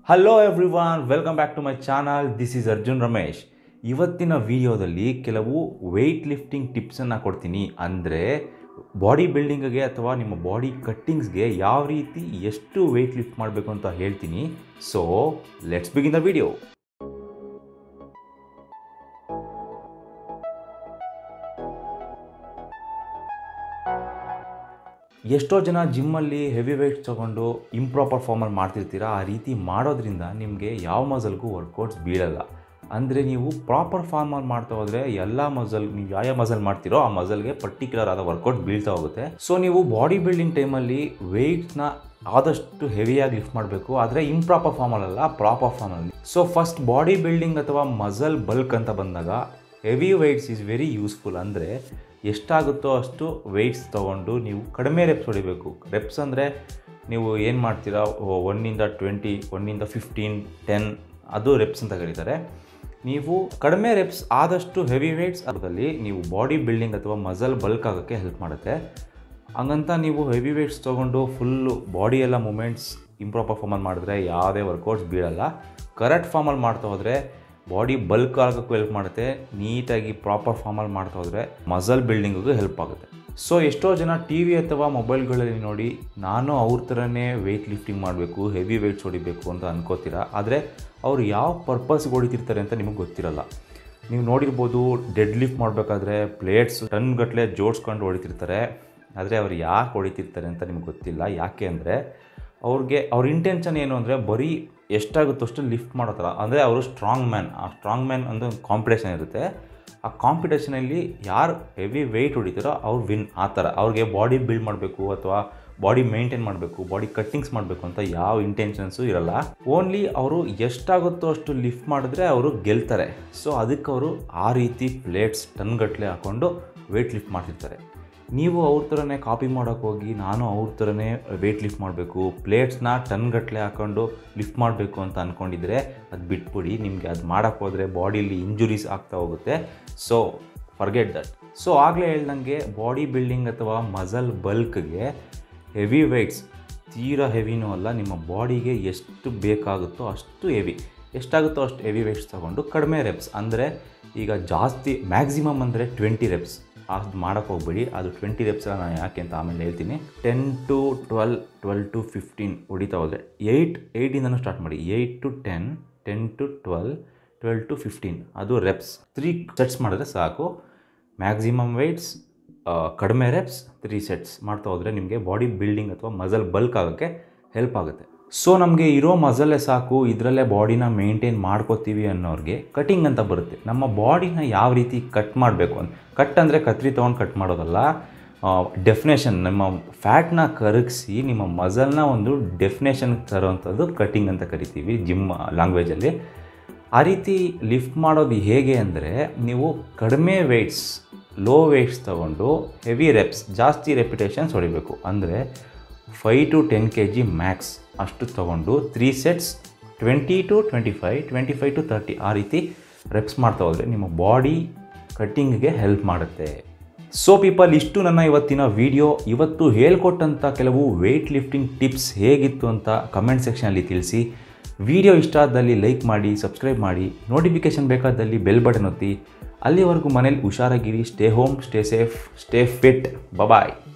hello everyone welcome back to my channel this is Arjun Ramesh ಇವತ್ತಿನ ವಿಡಿಯೋದಲ್ಲಿ ಕೆಲವು ವೆಯ್ಟ್ ಲಿಫ್ಟಿಂಗ್ ಟಿಪ್ಸನ್ನು ಕೊಡ್ತೀನಿ ಅಂದರೆ ಬಾಡಿ ಬಿಲ್ಡಿಂಗ್ಗೆ ಅಥವಾ ನಿಮ್ಮ ಬಾಡಿ ಕಟ್ಟಿಂಗ್ಸ್ಗೆ ಯಾವ ರೀತಿ ಎಷ್ಟು ವೆಯ್ಟ್ ಲಿಫ್ಟ್ ಮಾಡಬೇಕು ಅಂತ ಹೇಳ್ತೀನಿ so let's begin the video ಎಷ್ಟೋ ಜನ ಜಿಮ್ಮಲ್ಲಿ ಹೆವಿ ವೆಯ್ಟ್ ತೊಗೊಂಡು ಇಂಪ್ರಾಪರ್ ಫಾರ್ಮಲ್ಲಿ ಮಾಡ್ತಿರ್ತೀರ ಆ ರೀತಿ ಮಾಡೋದ್ರಿಂದ ನಿಮಗೆ ಯಾವ ಮಸಲ್ಗೂ ವರ್ಕೌಟ್ಸ್ ಬೀಳಲ್ಲ ಅಂದರೆ ನೀವು ಪ್ರಾಪರ್ ಫಾರ್ಮಲ್ಲಿ ಮಾಡ್ತಾ ಹೋದರೆ ಎಲ್ಲ ಮಸಲ್ ನೀವು ಯಾವ ಯಾವ ಮಸಲ್ ಮಾಡ್ತೀರೋ ಆ ಮಸಲ್ಗೆ ಪರ್ಟಿಕ್ಯುಲರ್ ಆದ ವರ್ಕೌಟ್ ಬೀಳ್ತಾ ಹೋಗುತ್ತೆ ಸೊ ನೀವು ಬಾಡಿ ಬಿಲ್ಡಿಂಗ್ ಟೈಮಲ್ಲಿ ವೆಯ್ಟ್ನ ಆದಷ್ಟು ಹೆವಿಯಾಗಿ ಲಿಫ್ಟ್ ಮಾಡಬೇಕು ಆದರೆ ಇಂಪ್ರಾಪರ್ ಫಾರ್ಮಲ್ಲ ಪ್ರಾಪರ್ ಫಾರ್ಮಲ್ಲಿ ಸೊ ಫಸ್ಟ್ ಬಾಡಿ ಬಿಲ್ಡಿಂಗ್ ಅಥವಾ ಮಸಲ್ ಬಲ್ಕ್ ಅಂತ ಬಂದಾಗ heavy weights is very useful ಅಂದರೆ ಎಷ್ಟಾಗುತ್ತೋ ಅಷ್ಟು ವೆಯ್ಟ್ಸ್ ತೊಗೊಂಡು ನೀವು ಕಡಿಮೆ ರೆಪ್ಸ್ ಹೊಡಿಬೇಕು ರೆಪ್ಸ್ ಅಂದರೆ ನೀವು ಏನು ಮಾಡ್ತೀರಾ ಒನ್ನಿಂದ ಟ್ವೆಂಟಿ ಒನ್ನಿಂದ ಫಿಫ್ಟೀನ್ ಟೆನ್ ಅದು ರೆಪ್ಸ್ ಅಂತ ಕರೀತಾರೆ ನೀವು ಕಡಿಮೆ ರೆಪ್ಸ್ ಆದಷ್ಟು ಹೆವಿ ವೆಯ್ಟ್ಸ್ ಅದರಲ್ಲಿ ನೀವು ಬಾಡಿ ಬಿಲ್ಡಿಂಗ್ ಅಥವಾ ಮಸಲ್ ಬಲ್ಕ್ ಆಗೋಕ್ಕೆ ಹೆಲ್ಪ್ ಮಾಡುತ್ತೆ ಹಂಗಂತ ನೀವು ಹೆವಿ ವೆಯ್ಟ್ಸ್ ತೊಗೊಂಡು ಫುಲ್ಲು ಬಾಡಿ ಎಲ್ಲ ಮೂಮೆಂಟ್ಸ್ ಇಂಪ್ರಾಪರ್ ಫಾರ್ಮಲ್ಲಿ ಮಾಡಿದ್ರೆ ಯಾವುದೇ ವರ್ಕೌಟ್ಸ್ ಬೀಳಲ್ಲ ಕರೆಕ್ಟ್ ಫಾರ್ಮಲ್ಲಿ ಮಾಡ್ತಾ ಹೋದರೆ ಬಾಡಿ ಬಲ್ಕ್ ಆಗೋಕ್ಕೂ ಹೆಲ್ಪ್ ಮಾಡುತ್ತೆ ನೀಟಾಗಿ ಪ್ರಾಪರ್ ಫಾರ್ಮಲ್ಲಿ ಮಾಡ್ತಾ ಹೋದರೆ ಮಸಲ್ ಬಿಲ್ಡಿಂಗಿಗೂ ಹೆಲ್ಪ್ ಆಗುತ್ತೆ ಸೊ ಎಷ್ಟೋ ಜನ ಟಿ ವಿ ಅಥವಾ ಮೊಬೈಲ್ಗಳಲ್ಲಿ ನೋಡಿ ನಾನು ಅವ್ರ ಥರನೇ ವೆಯ್ಟ್ ಲಿಫ್ಟಿಂಗ್ ಮಾಡಬೇಕು ಹೆವಿ ವೆಯ್ಟ್ಸ್ ಹೊಡಿಬೇಕು ಅಂತ ಅನ್ಕೋತೀರಾ ಆದರೆ ಅವ್ರು ಯಾವ ಪರ್ಪಸ್ಗೆ ಹೊಡಿತಿರ್ತಾರೆ ಅಂತ ನಿಮಗೆ ಗೊತ್ತಿರಲ್ಲ ನೀವು ನೋಡಿರ್ಬೋದು ಡೆಡ್ ಲಿಫ್ಟ್ ಮಾಡಬೇಕಾದ್ರೆ ಪ್ಲೇಟ್ಸ್ ಟನ್ ಗಟ್ಟಲೆ ಜೋಡಿಸ್ಕೊಂಡು ಹೊಡಿತಿರ್ತಾರೆ ಆದರೆ ಅವ್ರು ಯಾಕೆ ಹೊಡಿತಿರ್ತಾರೆ ಅಂತ ನಿಮ್ಗೆ ಗೊತ್ತಿಲ್ಲ ಯಾಕೆ ಅಂದರೆ ಅವ್ರಿಗೆ ಅವ್ರ ಇಂಟೆನ್ಷನ್ ಏನು ಅಂದರೆ ಬರೀ ಎಷ್ಟಾಗುತ್ತೋ ಅಷ್ಟು ಲಿಫ್ಟ್ ಮಾಡೋ ಥರ ಅಂದರೆ ಅವರು ಸ್ಟ್ರಾಂಗ್ ಮ್ಯಾನ್ ಆ ಸ್ಟ್ರಾಂಗ್ ಮ್ಯಾನ್ ಒಂದು ಕಾಂಪಿಟೇಷನ್ ಇರುತ್ತೆ ಆ ಕಾಂಪಿಟೇಷನಲ್ಲಿ ಯಾರು ಹೆವಿ ವೆಯ್ಟ್ ಹೊಡಿತಾರೋ ಅವ್ರು ವಿನ್ ಆ ಥರ ಅವ್ರಿಗೆ ಬಾಡಿ ಬಿಲ್ಡ್ ಮಾಡಬೇಕು ಅಥವಾ ಬಾಡಿ ಮೇಂಟೈನ್ ಮಾಡಬೇಕು ಬಾಡಿ ಕಟ್ಟಿಂಗ್ಸ್ ಮಾಡಬೇಕು ಅಂತ ಯಾವ ಇಂಟೆನ್ಷನ್ಸು ಇರಲ್ಲ ಓನ್ಲಿ ಅವರು ಎಷ್ಟಾಗುತ್ತೋ ಅಷ್ಟು ಲಿಫ್ಟ್ ಮಾಡಿದ್ರೆ ಅವರು ಗೆಲ್ತಾರೆ ಸೊ ಅದಕ್ಕೆ ಅವರು ಆ ರೀತಿ ಪ್ಲೇಟ್ಸ್ ಟನ್ಗಟ್ಟಲೆ ಹಾಕ್ಕೊಂಡು ವೆಯ್ಟ್ ಲಿಫ್ಟ್ ಮಾಡ್ತಿರ್ತಾರೆ ನೀವು ಅವ್ರ ಥರನೇ ಕಾಪಿ ಮಾಡೋಕ್ಕೆ ಹೋಗಿ ನಾನು ಅವ್ರ ಥರನೇ ವೆಯ್ಟ್ ಲಿಫ್ಟ್ ಮಾಡಬೇಕು ಪ್ಲೇಟ್ಸ್ನ ಟನ್ಗಟ್ಟಲೆ ಹಾಕ್ಕೊಂಡು ಲಿಫ್ಟ್ ಮಾಡಬೇಕು ಅಂತ ಅಂದ್ಕೊಂಡಿದ್ರೆ ಅದು ಬಿಟ್ಬಿಡಿ ನಿಮಗೆ ಅದು ಮಾಡೋಕ್ಕೆ ಹೋದರೆ ಬಾಡಿಲಿ ಇಂಜುರೀಸ್ ಆಗ್ತಾ ಹೋಗುತ್ತೆ ಸೊ ಫರ್ಗೆಟ್ ದಟ್ ಸೊ ಆಗಲೇ ಹೇಳ್ದಂಗೆ ಬಾಡಿ ಬಿಲ್ಡಿಂಗ್ ಅಥವಾ ಮಸಲ್ ಬಲ್ಕ್ಗೆ ಹೆವಿ ವೆಯ್ಟ್ಸ್ ತೀರಾ ಹೆವಿನೂ ಅಲ್ಲ ನಿಮ್ಮ ಬಾಡಿಗೆ ಎಷ್ಟು ಬೇಕಾಗುತ್ತೋ ಅಷ್ಟು ಹೆವಿ ಎಷ್ಟಾಗುತ್ತೋ ಅಷ್ಟು ಹೆವಿ ವೆಯ್ಟ್ಸ್ ತೊಗೊಂಡು ಕಡಿಮೆ ರೆಪ್ಸ್ ಅಂದರೆ ಈಗ ಜಾಸ್ತಿ ಮ್ಯಾಕ್ಸಿಮಮ್ ಅಂದರೆ ಟ್ವೆಂಟಿ ರೆಪ್ಸ್ ಅದು ಮಾಡೋಕ್ಕೆ ಹೋಗ್ಬೇಡಿ ಅದು ಟ್ವೆಂಟಿ ರೆಪ್ಸ್ ನಾನು ಯಾಕೆ ಅಂತ ಆಮೇಲೆ ಹೇಳ್ತೀನಿ ten to twelve twelve to fifteen ಹೊಡಿತಾ ಹೋದರೆ ಏಯ್ಟ್ ಏಯ್ಟಿಂದನೂ ಸ್ಟಾರ್ಟ್ ಮಾಡಿ eight to ten ten to twelve twelve to fifteen ಅದು ರೆಪ್ಸ್ ತ್ರೀ ಸೆಟ್ಸ್ ಮಾಡಿದ್ರೆ ಸಾಕು ಮ್ಯಾಕ್ಸಿಮಮ್ ವೆಯ್ಟ್ಸ್ ಕಡಿಮೆ ರೆಪ್ಸ್ ತ್ರೀ ಸೆಟ್ಸ್ ಮಾಡ್ತಾ ಹೋದರೆ ನಿಮಗೆ ಬಾಡಿ ಬಿಲ್ಡಿಂಗ್ ಅಥವಾ ಮಸಲ್ ಬಲ್ಕ್ ಆಗೋಕ್ಕೆ ಹೆಲ್ಪ್ ಆಗುತ್ತೆ ಸೊ ನಮಗೆ ಇರೋ ಮಸಲ್ಲೇ ಸಾಕು ಇದರಲ್ಲೇ ಬಾಡಿನ ಮೇಂಟೈನ್ ಮಾಡ್ಕೋತೀವಿ ಅನ್ನೋರಿಗೆ ಕಟಿಂಗ್ ಅಂತ ಬರುತ್ತೆ ನಮ್ಮ ಬಾಡಿನ ಯಾವ ರೀತಿ ಕಟ್ ಮಾಡಬೇಕು ಅಂತ ಕಟ್ ಅಂದರೆ ಕತ್ರಿ ತೊಗೊಂಡು ಕಟ್ ಮಾಡೋದಲ್ಲ ಡೆಫಿನೇಷನ್ ನಮ್ಮ ಫ್ಯಾಟ್ನ ಕರಗಿಸಿ ನಿಮ್ಮ ಮಸಲ್ನ ಒಂದು ಡೆಫಿನೇಷನ್ ತರೋವಂಥದ್ದು ಕಟಿಂಗ್ ಅಂತ ಕರಿತೀವಿ ಜಿಮ್ ಲ್ಯಾಂಗ್ವೇಜಲ್ಲಿ ಆ ರೀತಿ ಲಿಫ್ಟ್ ಮಾಡೋದು ಹೇಗೆ ಅಂದರೆ ನೀವು ಕಡಿಮೆ ವೆಯ್ಟ್ಸ್ ಲೋ ವೆಯ್ಟ್ಸ್ ತೊಗೊಂಡು ಹೆವಿ ರೆಪ್ಸ್ ಜಾಸ್ತಿ ರೆಪಿಟೇಷನ್ಸ್ ಹೊಡಿಬೇಕು ಅಂದರೆ five to ten K G max ಅಷ್ಟು ತೊಗೊಂಡು three sets twenty to twenty five twenty five to thirty ಆ ರೀತಿ ರೆಪ್ಸ್ ಮಾಡ್ತಾ ಹೋದರೆ ನಿಮ್ಮ ಬಾಡಿ ಕಟ್ಟಿಂಗ್ಗೆ ಹೆಲ್ಪ್ ಮಾಡುತ್ತೆ ಸೊ ಪೀಪಲ್ ಇಷ್ಟು ನನ್ನ ಇವತ್ತಿನ ವಿಡಿಯೋ ಇವತ್ತು ಹೇಳ್ಕೊಟ್ಟಂಥ ಕೆಲವು ವೆಯ್ಟ್ ಲಿಫ್ಟಿಂಗ್ ಟಿಪ್ಸ್ ಹೇಗಿತ್ತು ಅಂತ ಕಮೆಂಟ್ ಸೆಕ್ಷನಲ್ಲಿ ತಿಳಿಸಿ ವಿಡಿಯೋ ಇಷ್ಟ ಆದಲ್ಲಿ ಲೈಕ್ ಮಾಡಿ ಸಬ್ಸ್ಕ್ರೈಬ್ ಮಾಡಿ ನೋಟಿಫಿಕೇಷನ್ ಬೇಕಾದಲ್ಲಿ ಬೆಲ್ ಬಟನ್ ಒತ್ತಿ ಅಲ್ಲಿವರೆಗೂ ಮನೇಲಿ ಹುಷಾರಾಗಿರಿ stay home stay safe stay fit bye-bye